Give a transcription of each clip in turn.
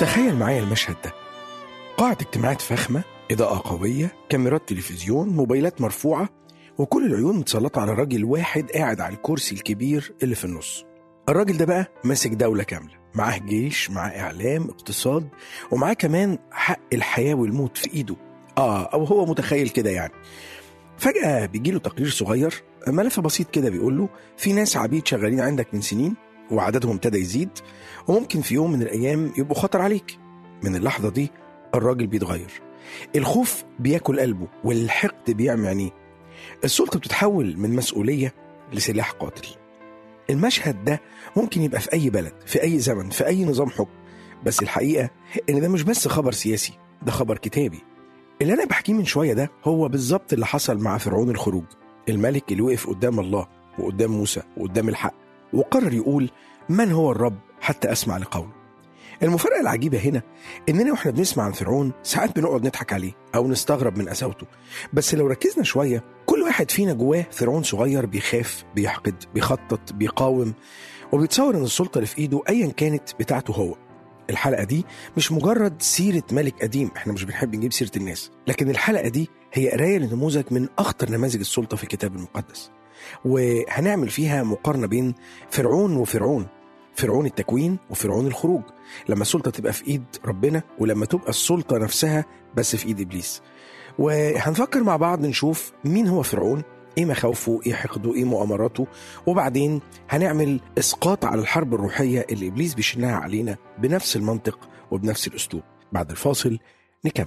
تخيل معايا المشهد ده قاعة اجتماعات فخمة إضاءة قوية كاميرات تلفزيون موبايلات مرفوعة وكل العيون متسلطة على راجل واحد قاعد على الكرسي الكبير اللي في النص الراجل ده بقى ماسك دولة كاملة معاه جيش معاه إعلام اقتصاد ومعاه كمان حق الحياة والموت في إيده آه أو هو متخيل كده يعني فجأة بيجيله تقرير صغير ملف بسيط كده بيقول له في ناس عبيد شغالين عندك من سنين وعددهم ابتدى يزيد وممكن في يوم من الأيام يبقوا خطر عليك من اللحظة دي الراجل بيتغير الخوف بياكل قلبه والحقد بيعمي عينيه السلطة بتتحول من مسؤولية لسلاح قاتل المشهد ده ممكن يبقى في أي بلد في أي زمن في أي نظام حكم بس الحقيقة إن ده مش بس خبر سياسي ده خبر كتابي اللي أنا بحكيه من شوية ده هو بالظبط اللي حصل مع فرعون الخروج الملك اللي وقف قدام الله وقدام موسى وقدام الحق وقرر يقول من هو الرب حتى أسمع لقوله المفارقة العجيبة هنا إننا وإحنا بنسمع عن فرعون ساعات بنقعد نضحك عليه أو نستغرب من قساوته بس لو ركزنا شوية كل واحد فينا جواه فرعون صغير بيخاف بيحقد بيخطط بيقاوم وبيتصور إن السلطة اللي في إيده أيا كانت بتاعته هو الحلقة دي مش مجرد سيرة ملك قديم احنا مش بنحب نجيب سيرة الناس لكن الحلقة دي هي قراية لنموذج من أخطر نماذج السلطة في الكتاب المقدس وهنعمل فيها مقارنة بين فرعون وفرعون فرعون التكوين وفرعون الخروج لما السلطة تبقى في إيد ربنا ولما تبقى السلطة نفسها بس في إيد إبليس وهنفكر مع بعض نشوف مين هو فرعون ايه مخاوفه ايه حقده ايه مؤامراته وبعدين هنعمل اسقاط على الحرب الروحيه اللي ابليس بيشنها علينا بنفس المنطق وبنفس الاسلوب بعد الفاصل نكمل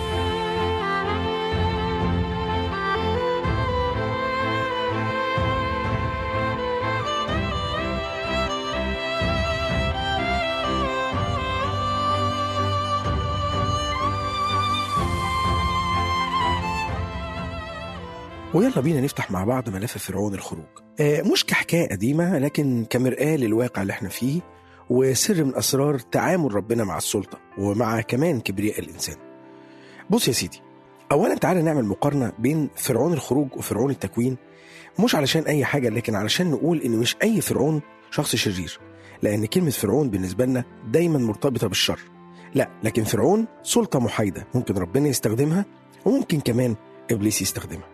ويلا بينا نفتح مع بعض ملف فرعون الخروج آه مش كحكاية قديمة لكن كمرآة للواقع اللي احنا فيه وسر من أسرار تعامل ربنا مع السلطة ومع كمان كبرياء الإنسان بص يا سيدي أولا تعالى نعمل مقارنة بين فرعون الخروج وفرعون التكوين مش علشان أي حاجة لكن علشان نقول إن مش أي فرعون شخص شرير لأن كلمة فرعون بالنسبة لنا دايما مرتبطة بالشر لا لكن فرعون سلطة محايدة ممكن ربنا يستخدمها وممكن كمان إبليس يستخدمها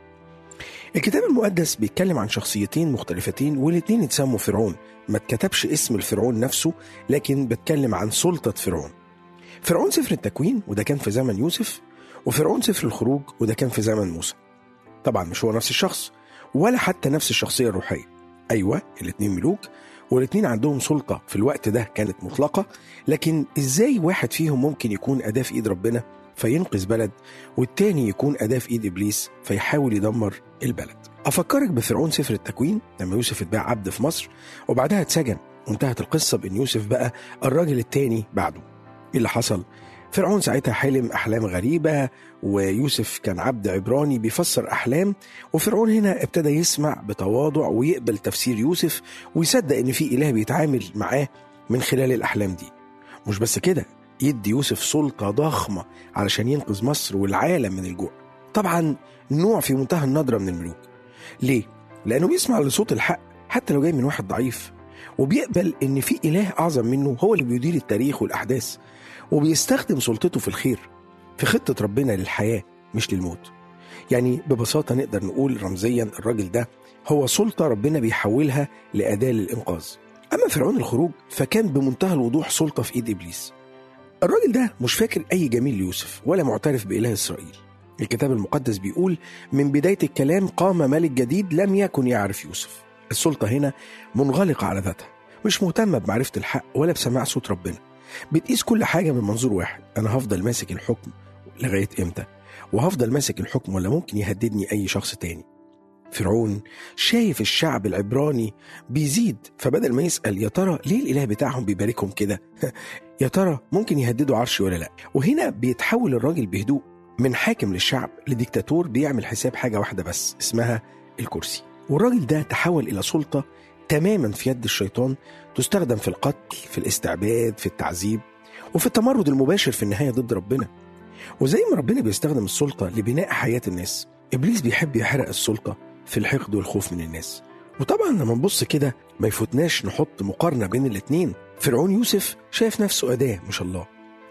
الكتاب المقدس بيتكلم عن شخصيتين مختلفتين والاتنين اتسموا فرعون ما اتكتبش اسم الفرعون نفسه لكن بتكلم عن سلطة فرعون فرعون سفر التكوين وده كان في زمن يوسف وفرعون سفر الخروج وده كان في زمن موسى طبعا مش هو نفس الشخص ولا حتى نفس الشخصية الروحية أيوة الاتنين ملوك والاتنين عندهم سلطة في الوقت ده كانت مطلقة لكن ازاي واحد فيهم ممكن يكون أداة في إيد ربنا فينقذ بلد والتاني يكون أداة في إيد إبليس فيحاول يدمر البلد أفكرك بفرعون سفر التكوين لما يوسف اتباع عبد في مصر وبعدها اتسجن وانتهت القصة بإن يوسف بقى الراجل التاني بعده إيه اللي حصل؟ فرعون ساعتها حلم أحلام غريبة ويوسف كان عبد عبراني بيفسر أحلام وفرعون هنا ابتدى يسمع بتواضع ويقبل تفسير يوسف ويصدق إن في إله بيتعامل معاه من خلال الأحلام دي مش بس كده يدي يوسف سلطة ضخمة علشان ينقذ مصر والعالم من الجوع طبعا نوع في منتهى الندرة من الملوك ليه؟ لأنه بيسمع لصوت الحق حتى لو جاي من واحد ضعيف وبيقبل إن في إله أعظم منه هو اللي بيدير التاريخ والأحداث وبيستخدم سلطته في الخير في خطة ربنا للحياة مش للموت يعني ببساطة نقدر نقول رمزيا الراجل ده هو سلطة ربنا بيحولها لأداة للإنقاذ أما فرعون الخروج فكان بمنتهى الوضوح سلطة في إيد إبليس الراجل ده مش فاكر أي جميل ليوسف ولا معترف بإله إسرائيل الكتاب المقدس بيقول من بداية الكلام قام ملك جديد لم يكن يعرف يوسف السلطة هنا منغلقة على ذاتها مش مهتمة بمعرفة الحق ولا بسماع صوت ربنا بتقيس كل حاجة من منظور واحد أنا هفضل ماسك الحكم لغاية إمتى وهفضل ماسك الحكم ولا ممكن يهددني أي شخص تاني فرعون شايف الشعب العبراني بيزيد فبدل ما يسأل يا ترى ليه الإله بتاعهم بيباركهم كده يا ترى ممكن يهددوا عرشي ولا لا وهنا بيتحول الراجل بهدوء من حاكم للشعب لديكتاتور بيعمل حساب حاجة واحدة بس اسمها الكرسي والراجل ده تحول إلى سلطة تماما في يد الشيطان تستخدم في القتل في الاستعباد في التعذيب وفي التمرد المباشر في النهاية ضد ربنا وزي ما ربنا بيستخدم السلطة لبناء حياة الناس إبليس بيحب يحرق السلطة في الحقد والخوف من الناس وطبعا لما نبص كده ما يفوتناش نحط مقارنة بين الاتنين فرعون يوسف شايف نفسه أداة مش الله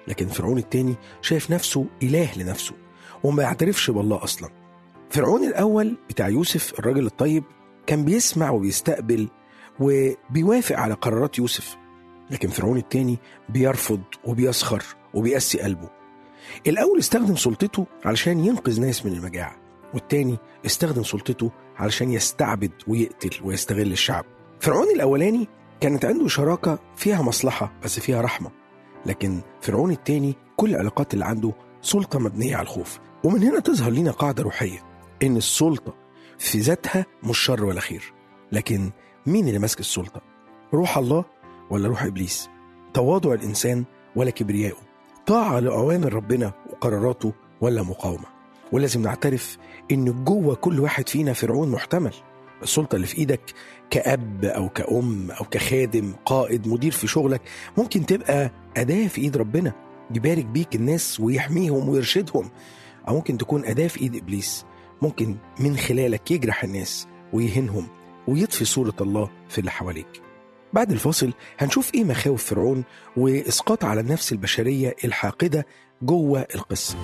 لكن فرعون التاني شايف نفسه إله لنفسه وما يعترفش بالله أصلا فرعون الأول بتاع يوسف الراجل الطيب كان بيسمع وبيستقبل وبيوافق على قرارات يوسف لكن فرعون التاني بيرفض وبيسخر وبيقسي قلبه الأول استخدم سلطته علشان ينقذ ناس من المجاعة والتاني استخدم سلطته علشان يستعبد ويقتل ويستغل الشعب فرعون الأولاني كانت عنده شراكة فيها مصلحة بس فيها رحمة لكن فرعون التاني كل العلاقات اللي عنده سلطة مبنية على الخوف ومن هنا تظهر لنا قاعدة روحية إن السلطة في ذاتها مش شر ولا خير لكن مين اللي ماسك السلطة؟ روح الله ولا روح إبليس؟ تواضع الإنسان ولا كبريائه؟ طاعة لأوامر ربنا وقراراته ولا مقاومة؟ ولازم نعترف إن جوه كل واحد فينا فرعون محتمل السلطة اللي في إيدك كأب أو كأم أو كخادم قائد مدير في شغلك ممكن تبقى أداة في إيد ربنا يبارك بيك الناس ويحميهم ويرشدهم أو ممكن تكون أداة في إيد إبليس ممكن من خلالك يجرح الناس ويهينهم ويطفي صورة الله في اللي حواليك بعد الفاصل هنشوف إيه مخاوف فرعون وإسقاط على النفس البشرية الحاقدة جوه القصة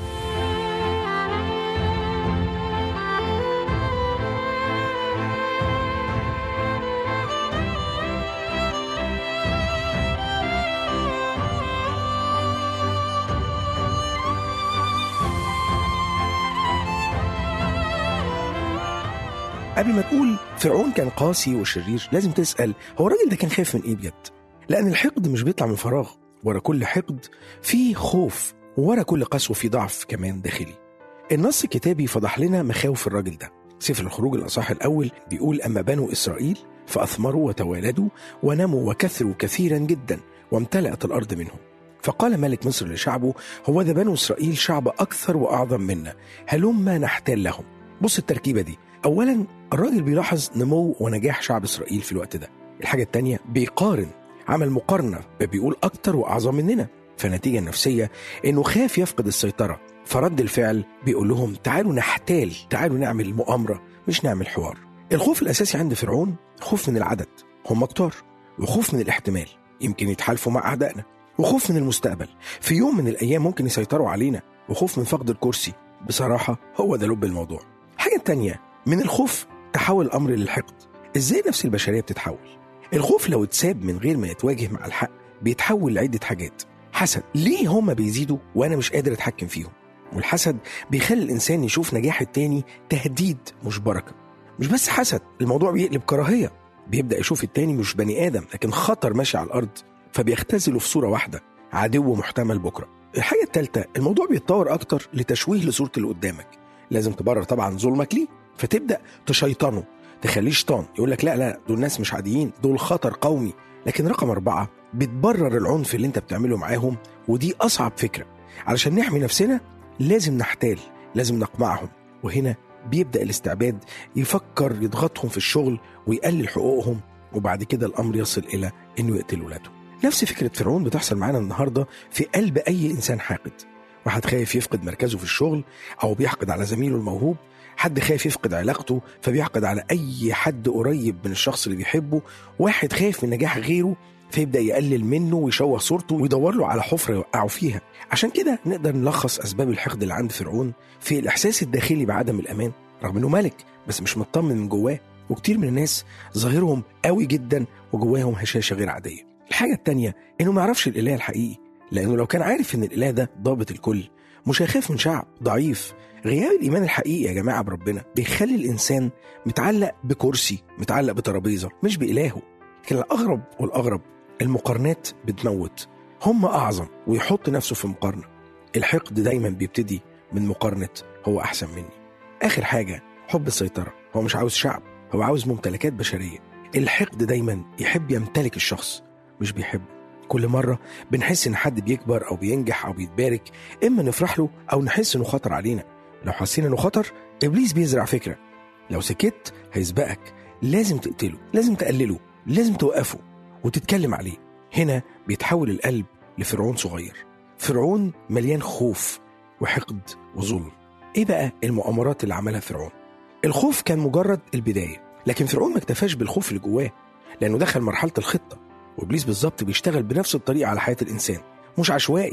قبل ما تقول فرعون كان قاسي وشرير لازم تسأل هو الراجل ده كان خايف من ايه بجد؟ لأن الحقد مش بيطلع من فراغ ورا كل حقد في خوف ورا كل قسوة في ضعف كمان داخلي النص الكتابي فضح لنا مخاوف الراجل ده سفر الخروج الأصح الأول بيقول أما بنو إسرائيل فأثمروا وتوالدوا ونموا وكثروا كثيرا جدا وامتلأت الأرض منهم فقال ملك مصر لشعبه هو ذا بنو إسرائيل شعب أكثر وأعظم منا هلما نحتال لهم بص التركيبة دي أولا الراجل بيلاحظ نمو ونجاح شعب إسرائيل في الوقت ده الحاجة التانية بيقارن عمل مقارنة بيقول أكتر وأعظم مننا فالنتيجة النفسية إنه خاف يفقد السيطرة فرد الفعل بيقول لهم تعالوا نحتال تعالوا نعمل مؤامرة مش نعمل حوار الخوف الأساسي عند فرعون خوف من العدد هم كتار وخوف من الاحتمال يمكن يتحالفوا مع أعدائنا وخوف من المستقبل في يوم من الأيام ممكن يسيطروا علينا وخوف من فقد الكرسي بصراحة هو ده لب الموضوع حاجة تانية من الخوف تحول الأمر للحقد إزاي نفس البشرية بتتحول الخوف لو اتساب من غير ما يتواجه مع الحق بيتحول لعدة حاجات حسد ليه هما بيزيدوا وأنا مش قادر أتحكم فيهم والحسد بيخلي الإنسان يشوف نجاح التاني تهديد مش بركة مش بس حسد الموضوع بيقلب كراهية بيبدأ يشوف التاني مش بني آدم لكن خطر ماشي على الأرض فبيختزلوا في صورة واحدة عدو محتمل بكرة الحاجة التالتة الموضوع بيتطور أكتر لتشويه لصورة اللي قدامك لازم تبرر طبعا ظلمك ليه فتبدا تشيطنه تخليه شيطان يقول لك لا لا دول ناس مش عاديين دول خطر قومي لكن رقم أربعة بتبرر العنف اللي انت بتعمله معاهم ودي أصعب فكرة علشان نحمي نفسنا لازم نحتال لازم نقمعهم وهنا بيبدأ الاستعباد يفكر يضغطهم في الشغل ويقلل حقوقهم وبعد كده الأمر يصل إلى إنه يقتل ولاده نفس فكرة فرعون بتحصل معانا النهاردة في قلب أي إنسان حاقد واحد خايف يفقد مركزه في الشغل أو بيحقد على زميله الموهوب حد خايف يفقد علاقته فبيحقد على أي حد قريب من الشخص اللي بيحبه واحد خايف من نجاح غيره فيبدأ يقلل منه ويشوه صورته ويدور له على حفرة يوقعه فيها عشان كده نقدر نلخص أسباب الحقد اللي عند فرعون في الإحساس الداخلي بعدم الأمان رغم إنه ملك بس مش مطمن من جواه وكتير من الناس ظاهرهم قوي جدا وجواهم هشاشة غير عادية الحاجة التانية إنه ما يعرفش الإله الحقيقي لأنه لو كان عارف إن الإله ده ضابط الكل مش هيخاف من شعب ضعيف غياب الإيمان الحقيقي يا جماعة بربنا بيخلي الإنسان متعلق بكرسي متعلق بترابيزة مش بإلهه لكن الأغرب والأغرب المقارنات بتموت هم أعظم ويحط نفسه في مقارنة الحقد دايما بيبتدي من مقارنة هو أحسن مني آخر حاجة حب السيطرة هو مش عاوز شعب هو عاوز ممتلكات بشرية الحقد دايما يحب يمتلك الشخص مش بيحبه كل مرة بنحس إن حد بيكبر أو بينجح أو بيتبارك إما نفرح له أو نحس إنه خطر علينا لو حسينا إنه خطر إبليس بيزرع فكرة لو سكت هيسبقك لازم تقتله لازم تقلله لازم توقفه وتتكلم عليه هنا بيتحول القلب لفرعون صغير فرعون مليان خوف وحقد وظلم ايه بقى المؤامرات اللي عملها فرعون الخوف كان مجرد البدايه لكن فرعون ما اكتفاش بالخوف اللي جواه لانه دخل مرحله الخطه وابليس بالظبط بيشتغل بنفس الطريقه على حياه الانسان مش عشوائي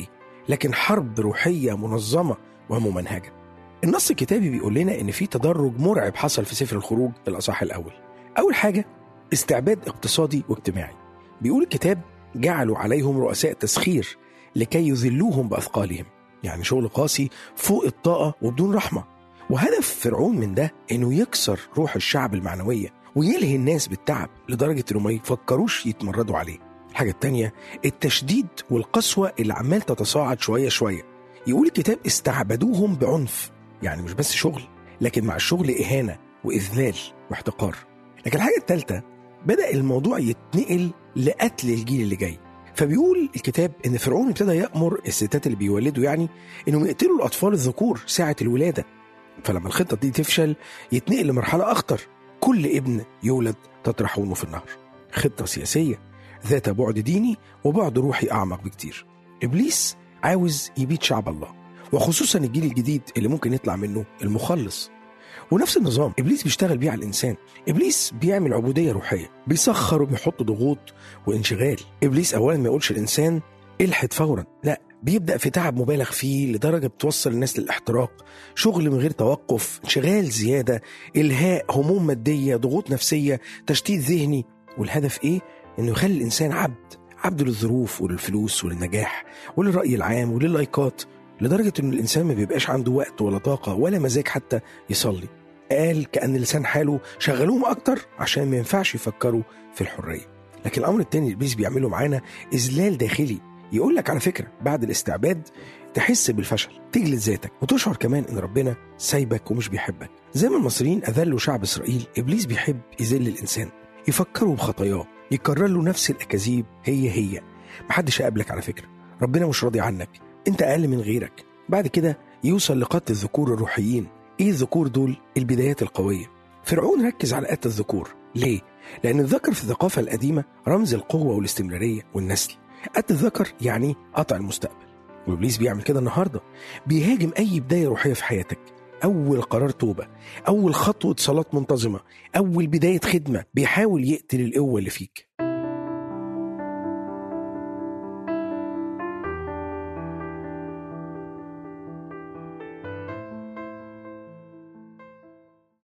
لكن حرب روحية منظمة وممنهجة النص الكتابي بيقول لنا إن في تدرج مرعب حصل في سفر الخروج في الأصحاح الأول أول حاجة استعباد اقتصادي واجتماعي بيقول الكتاب جعلوا عليهم رؤساء تسخير لكي يذلوهم بأثقالهم يعني شغل قاسي فوق الطاقة وبدون رحمة وهدف فرعون من ده إنه يكسر روح الشعب المعنوية ويلهي الناس بالتعب لدرجة إنه ما يفكروش يتمردوا عليه الحاجة التانية التشديد والقسوة اللي عمال تتصاعد شوية شوية يقول الكتاب استعبدوهم بعنف يعني مش بس شغل لكن مع الشغل إهانة وإذلال واحتقار لكن الحاجة الثالثة بدأ الموضوع يتنقل لقتل الجيل اللي جاي فبيقول الكتاب ان فرعون ابتدى يامر الستات اللي بيولدوا يعني انهم يقتلوا الاطفال الذكور ساعه الولاده فلما الخطه دي تفشل يتنقل لمرحله اخطر كل ابن يولد تطرحونه في النهر خطه سياسيه ذات بعد ديني وبعد روحي اعمق بكتير ابليس عاوز يبيد شعب الله وخصوصا الجيل الجديد اللي ممكن يطلع منه المخلص ونفس النظام ابليس بيشتغل بيه على الانسان ابليس بيعمل عبوديه روحيه بيسخر وبيحط ضغوط وانشغال ابليس اولا ما يقولش الانسان الحد فورا لا بيبدا في تعب مبالغ فيه لدرجه بتوصل الناس للاحتراق شغل من غير توقف انشغال زياده الهاء هموم ماديه ضغوط نفسيه تشتيت ذهني والهدف ايه انه يخلي الانسان عبد عبد للظروف وللفلوس وللنجاح وللراي العام ولللايكات لدرجة إن الإنسان ما بيبقاش عنده وقت ولا طاقة ولا مزاج حتى يصلي قال كأن لسان حاله شغلوهم أكتر عشان ما ينفعش يفكروا في الحرية لكن الأمر التاني اللي إبليس بيعمله معانا إذلال داخلي يقول لك على فكرة بعد الاستعباد تحس بالفشل تجلد ذاتك وتشعر كمان إن ربنا سايبك ومش بيحبك زي ما المصريين أذلوا شعب إسرائيل إبليس بيحب يذل الإنسان يفكروا بخطاياه يكرر له نفس الأكاذيب هي هي محدش هيقابلك على فكرة ربنا مش راضي عنك انت اقل من غيرك بعد كده يوصل لقتل الذكور الروحيين ايه الذكور دول البدايات القويه فرعون ركز على قتل الذكور ليه لان الذكر في الثقافه القديمه رمز القوه والاستمراريه والنسل قتل الذكر يعني قطع المستقبل وابليس بيعمل كده النهارده بيهاجم اي بدايه روحيه في حياتك اول قرار توبه اول خطوه صلاه منتظمه اول بدايه خدمه بيحاول يقتل القوه اللي فيك